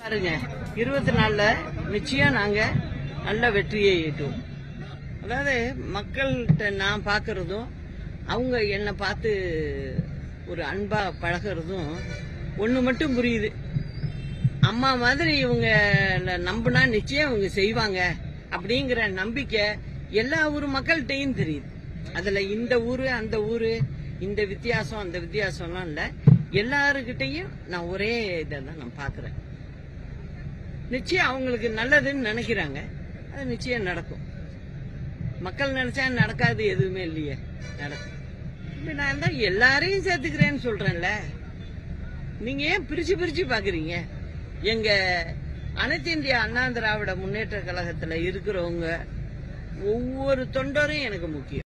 பாருங்க இருபத்தி நாலுல நிச்சயம் நாங்க நல்ல வெற்றியை ஈட்டுவோம் அதாவது மக்கள்கிட்ட நான் பார்க்கறதும் அவங்க என்னை பார்த்து ஒரு அன்பா பழகுறதும் ஒண்ணு மட்டும் புரியுது அம்மா மாதிரி இவங்க நம்பினா நிச்சயம் இவங்க செய்வாங்க அப்படிங்கிற நம்பிக்கை எல்லா ஊர் மக்கள்கிட்டையும் தெரியுது அதுல இந்த ஊரு அந்த ஊரு இந்த வித்தியாசம் அந்த வித்தியாசம்லாம் இல்ல எல்லாருக்கிட்டையும் நான் ஒரே இதை தான் நான் பாக்குறேன் நிச்சயம் அவங்களுக்கு நல்லதுன்னு நினைக்கிறாங்க அது நிச்சயம் நடக்கும் மக்கள் நினைச்சா நடக்காது எதுவுமே இல்லையே நடக்கும் இப்ப நான் தான் எல்லாரையும் சேர்த்துக்கிறேன்னு சொல்றேன்ல நீங்க ஏன் பிரிச்சு பிரிச்சு பாக்குறீங்க எங்க அனைத்து இந்திய அண்ணா திராவிட முன்னேற்ற கழகத்துல இருக்கிறவங்க ஒவ்வொரு தொண்டரும் எனக்கு முக்கியம்